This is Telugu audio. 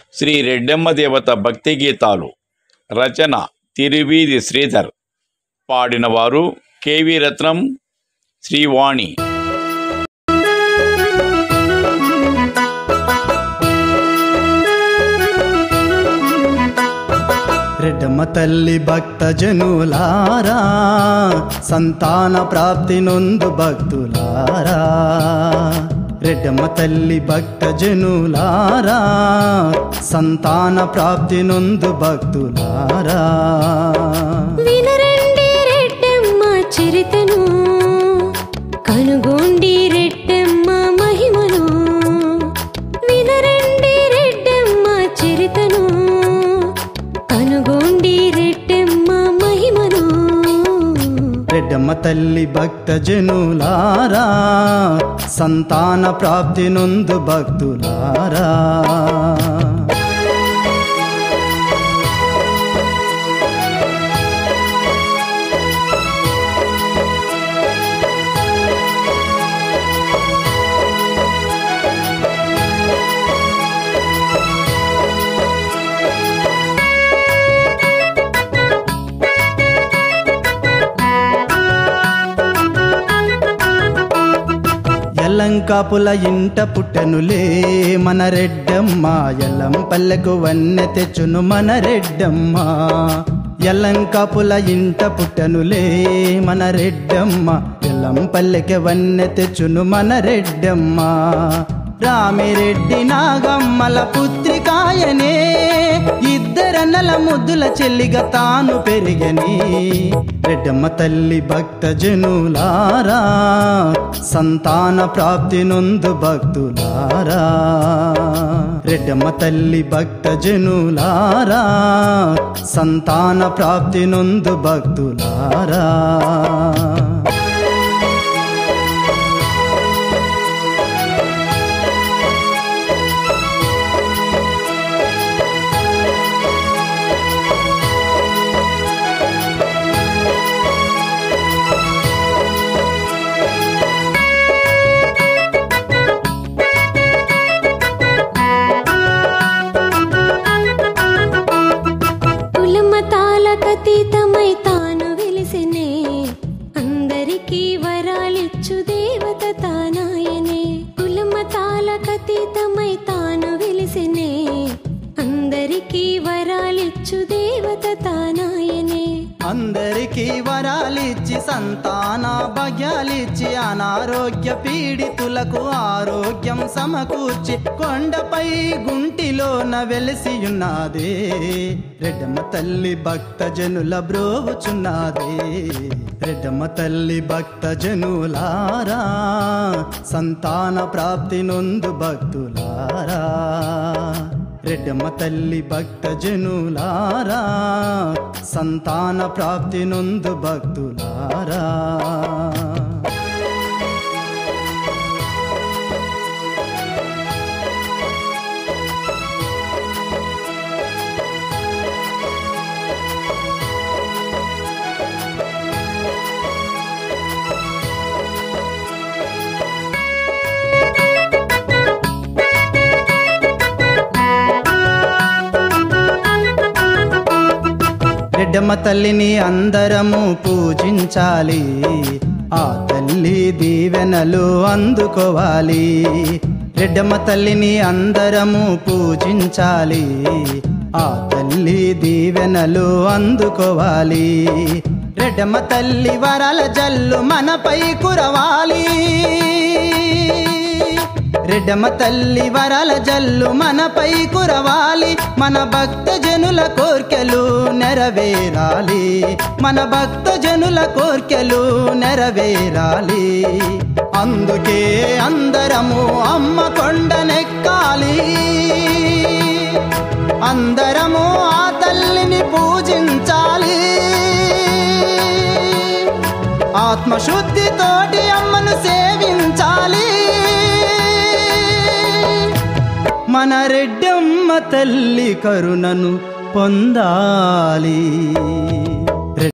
శ్రీ రెడ్డమ్మ దేవత భక్తి గీతాలు రచన తిరువీధి శ్రీధర్ పాడినవారు కేవి రత్నం శ్రీవాణి రెడ్డమ్మ తల్లి భక్త జనులారా సంతాన ప్రాప్తి నొందు భక్తులారా రెడ్డమ్మ తల్లి భక్త జనులారా సంతాన ప్రాప్తి నొందు భక్తులారా వినరండి రెడ్డమ్మ చరితను కనుగోండి రెడ్డమ్మ మహిమను వినరండి రెడ్డమ్మ చరితను కనుగోండి రెడ్డమ్మ మహిమను రెడ్డమ్మ తల్లి భక్త జనులారా సంతాన ప్రాప్తి నొందు భక్తులారా ఎల్లంకాపుల ఇంట పుట్టెనులే మన రెడ్డమ్మ ఎల్లం పల్లెకు వన్నె తెచ్చును మన రెడ్డమ్మ ఎల్లంకాపుల ఇంట పుట్టెనులే మన రెడ్డమ్మ ఎల్లం పల్లెకి వన్నె తెచ్చును మన రెడ్డమ్మ రామిరెడ్డి నాగమ్మల పుత్రికాయనే ఇద్దరన్నల ముద్దుల చెల్లిగా తాను పెరిగని రెడ్డమ్మ తల్లి భక్త జనులారా సంతాన ప్రాప్తి నొందు భక్తులారా రెడ్డమ్మ తల్లి భక్త జనులారా సంతాన ప్రాప్తి నొందు భక్తులారా కులమతాలకతీతమై తాను వెలిసినే అందరికీ వరాలిచ్చు దేవత తానాయనే కులమతాలకతీతమై తాను వెలిసినే అందరికీ వరాలిచ్చు దేవత తానాయనే అందరికీ వరాలిచ్చి సంతాన భాగ్యాలిచ్చి అనారోగ్య పీడితులకు ఆరోగ్యం సమకూర్చి కొండపై గుంటిలోన వెలిసి ఉన్నదే రెడ్డమ్మ తల్లి భక్త జనుల బ్రోవుచున్నదే రెడ్డమ్మ తల్లి భక్త జనులారా సంతాన ప్రాప్తి నొందు భక్తులారా రెడ్డమ్మ తల్లి భక్త జనులారా సంతాన ప్రాప్తి నొందు భక్తులారా రెడ్డమ్మ తల్లిని అందరము పూజించాలి ఆ తల్లి దీవెనలు అందుకోవాలి రెడ్డమ్మ తల్లిని అందరము పూజించాలి ఆ తల్లి దీవెనలు అందుకోవాలి రెడ్డమ్మ తల్లి వరాల జల్లు మనపై కురవాలి రెడ్డమ్మ తల్లి వరాల జల్లు మనపై కురవాలి మన భక్త జనుల కోర్కెలు నెరవేరాలి మన భక్త జనుల కోర్కెలు నెరవేరాలి అందుకే అందరము అమ్మ కొండనెక్కాలి అందరము ఆ తల్లిని పూజించాలి ఆత్మశుద్ధితోటి అమ్మను సేవించాలి మన రెడ్డమ్మ తల్లి కరుణను పొందాలి